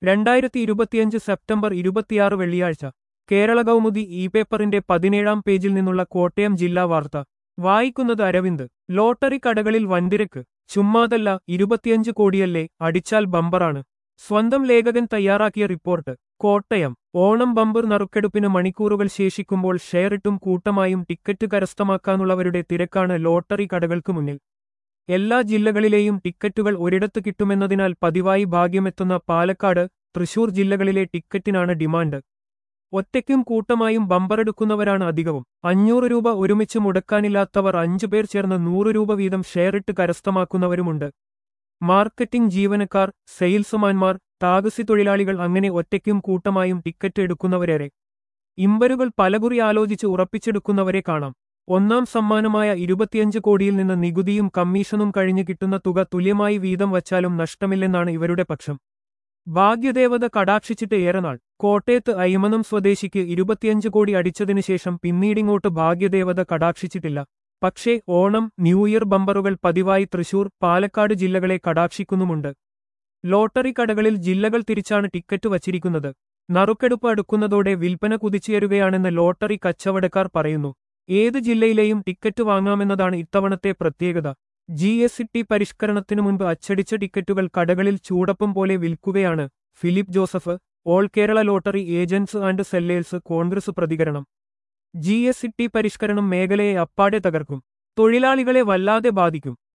രണ്ടായിരത്തി ഇരുപത്തിയഞ്ച് സെപ്റ്റംബർ ഇരുപത്തിയാറ് വെള്ളിയാഴ്ച കേരള കൗമുദി ഇ പേപ്പറിന്റെ പതിനേഴാം പേജിൽ നിന്നുള്ള കോട്ടയം ജില്ലാ വാർത്ത വായിക്കുന്നത് അരവിന്ദ് ലോട്ടറി കടകളിൽ വൻതിരക്ക് ചുമ്മാതല്ല ഇരുപത്തിയഞ്ച് കോടിയല്ലേ അടിച്ചാൽ ബമ്പറാണ് സ്വന്തം ലേഖകൻ തയ്യാറാക്കിയ റിപ്പോർട്ട് കോട്ടയം ഓണം ബമ്പർ നറുക്കെടുപ്പിന് മണിക്കൂറുകൾ ശേഷിക്കുമ്പോൾ ഷെയറിട്ടും കൂട്ടമായും ടിക്കറ്റ് കരസ്ഥമാക്കാനുള്ളവരുടെ തിരക്കാണ് ലോട്ടറി കടകൾക്ക് മുന്നിൽ എല്ലാ ജില്ലകളിലെയും ടിക്കറ്റുകൾ ഒരിടത്ത് കിട്ടുമെന്നതിനാൽ പതിവായി ഭാഗ്യമെത്തുന്ന പാലക്കാട് തൃശൂർ ജില്ലകളിലെ ടിക്കറ്റിനാണ് ഡിമാൻഡ് ഒറ്റയ്ക്കും കൂട്ടമായും ബമ്പറെടുക്കുന്നവരാണ് അധികവും അഞ്ഞൂറ് രൂപ ഒരുമിച്ച് മുടക്കാനില്ലാത്തവർ അഞ്ചു പേർ ചേർന്ന് നൂറ് രൂപ വീതം ഷെയറിട്ട് കരസ്ഥമാക്കുന്നവരുമുണ്ട് മാർക്കറ്റിംഗ് ജീവനക്കാർ സെയിൽസുമാൻമാർ ടാക്സി തൊഴിലാളികൾ അങ്ങനെ ഒറ്റയ്ക്കും കൂട്ടമായും ടിക്കറ്റ് എടുക്കുന്നവരേറെ ഇമ്പരുകൾ പലകുറി ആലോചിച്ച് ഉറപ്പിച്ചെടുക്കുന്നവരെ കാണാം ഒന്നാം സമ്മാനമായ ഇരുപത്തിയഞ്ച് കോടിയിൽ നിന്ന് നികുതിയും കമ്മീഷനും കഴിഞ്ഞ് കിട്ടുന്ന തുക തുല്യമായി വീതം വച്ചാലും നഷ്ടമില്ലെന്നാണ് ഇവരുടെ പക്ഷം ഭാഗ്യദേവത കടാക്ഷിച്ചിട്ട് ഏറെ നാൾ കോട്ടയത്ത് അയ്മനം സ്വദേശിക്ക് ഇരുപത്തിയഞ്ച് കോടി അടിച്ചതിനു ശേഷം പിന്നീടിങ്ങോട്ട് ഭാഗ്യദേവത കടാക്ഷിച്ചിട്ടില്ല പക്ഷേ ഓണം ന്യൂ ഇയർ ബമ്പറുകൾ പതിവായി തൃശൂർ പാലക്കാട് ജില്ലകളെ കടാക്ഷിക്കുന്നുമുണ്ട് ലോട്ടറി കടകളിൽ ജില്ലകൾ തിരിച്ചാണ് ടിക്കറ്റ് വച്ചിരിക്കുന്നത് നറുക്കെടുപ്പ് അടുക്കുന്നതോടെ വിൽപ്പന കുതിച്ചുയരുകയാണെന്ന് ലോട്ടറി കച്ചവടക്കാർ പറയുന്നു ഏത് ജില്ലയിലെയും ടിക്കറ്റ് വാങ്ങാമെന്നതാണ് ഇത്തവണത്തെ പ്രത്യേകത ജി എസ് ടി പരിഷ്കരണത്തിനു മുൻപ് അച്ചടിച്ച ടിക്കറ്റുകൾ കടകളിൽ ചൂടപ്പം പോലെ വിൽക്കുകയാണ് Philip Joseph all Kerala lottery agents and sellers congress പ്രതികരണം ജി എസ് ടി പരിഷ്കരണം മേഖലയെ അപ്പാടെ തകർക്കും തൊഴിലാളികളെ വല്ലാതെ ബാധിക്കും